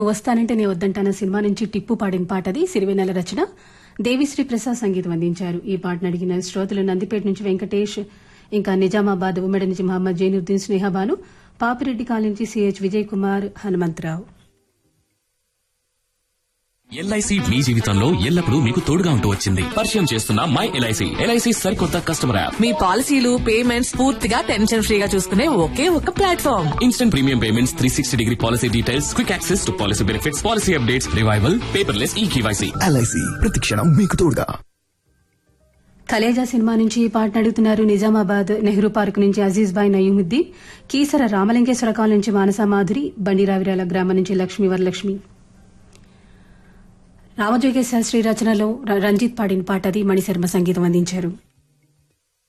వస్తానంటే నే వద్దంటాన సినిమా నుంచి టిప్పు పాడిన పాటది సిరివెన్నెల రచన దేవిశ్రీ ప్రసాద్ సంగీతం అందించారు ఈ పాటను అడిగిన శ్రోతలు నందిపేట నుంచి వెంకటేష్ ఇంకా నిజామాబాద్ ఉమ్మడి నుంచి మహమ్మద్ జైనుద్దీన్ స్నేహబాను పాపిరెడ్డి కాలనీ నుంచి సిహెచ్ విజయ్ కుమార్ హనుమంతరావు ఎల్ఐసి మీ జీవితంలో ఎల్లప్పుడూ మీకు తోడుగా ఉంటూ వచ్చింది పరిచయం చేస్తున్న మై ఎల్ఐసి ఎల్ఐసి సరికొత్త కస్టమర్ యాప్ మీ పాలసీలు పేమెంట్స్ పూర్తిగా టెన్షన్ ఫ్రీగా చూసుకునే ఒకే ఒక platform instant premium payments three sixty degree policy details quick access to policy benefits policy updates revival paperless e KYC LIC ప్రతిక్షణం మీకు తోడుగా కలేజా సినిమా నుంచి ఈ పాటను అడుగుతున్నారు నిజామాబాద్ నెహ్రూ పార్క్ నుంచి అజీజ్ బాయ్ నయూముద్దీన్ కీసర రామలింగేశ్వర కాలనీ నుంచి మానసా మాధురి బండిరావిరాల గ్రామం నుంచి లక్ష్మీ వరలక్ష్మి రామజోగేశ్వర శాస్త్రి రచనలో ర- రంజిత్ పాడిన పాట అది మణిశర్మ సంగీతం అందించారు